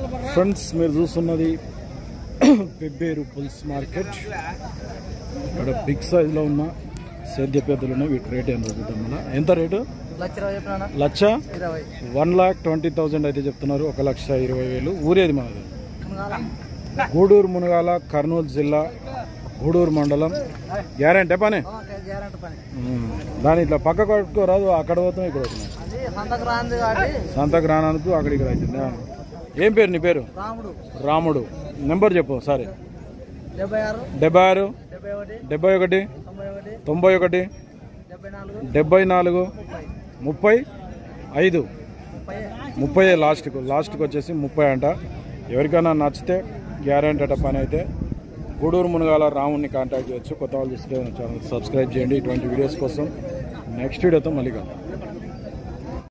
Friends మీరు చూస్తున్నది Pebbair bulls market ఇక్కడ బిగ్ సైజులో ఉన్న సేద్య పెద్దలు ఉన్నాయి వీటి రేట్ ఏంటో చూద్దాం మన ఎంత రేటు లక్ష ఇరవై చెప్పినా లక్ష ఇరవై వన్ లాక్ ట్వంటీ థౌజండ్ అయితే చెప్తున్నారు ఒక లక్ష ఇరవై వేలు ఊరేది మనది మునగాల గూడూరు మునగాల కర్నూలు జిల్లా గూడూరు మండలం గ్యారెంటీ పనే గ్యారెంటీ పని ఉమ్. దాని ఇట్లా పక్క కొట్టుకోరాదు అక్కడ పోతాం ఇక్కడ పోతున్నాం అది సంతకు రాంది కాబట్టి సంతకు రానందుకు అక్కడ ఇక్కడ అవుతుందా ఏం పేరు నీ పేరు రాముడు రాముడు నెంబర్ చెప్పు సరే డెబ్బై ఆరు డెబ్బై ఆరు డెబ్బై ఒకటి డెబ్బై ఒకటి తొంభై ఒకటి తొంభై ఒకటి డెబ్బై నాలుగు డెబ్బై నాలుగు ముప్పై ముప్పై ఐదు ముప్పై ముప్పై లాస్ట్కు లాస్ట్కి వచ్చేసి ముప్పై అంట ఎవరికైనా నచ్చితే గ్యారెంటీ అట పని అయితే గూడూరు మునగాల రాముని కాంటాక్ట్ చేయొచ్చు కొత్త వాళ్ళు చూస్తే ఛానల్ సబ్స్క్రైబ్ చేయండి ఇటువంటి వీడియోస్ కోసం నెక్స్ట్ వీడియోతో మళ్ళీ కలుద్దాం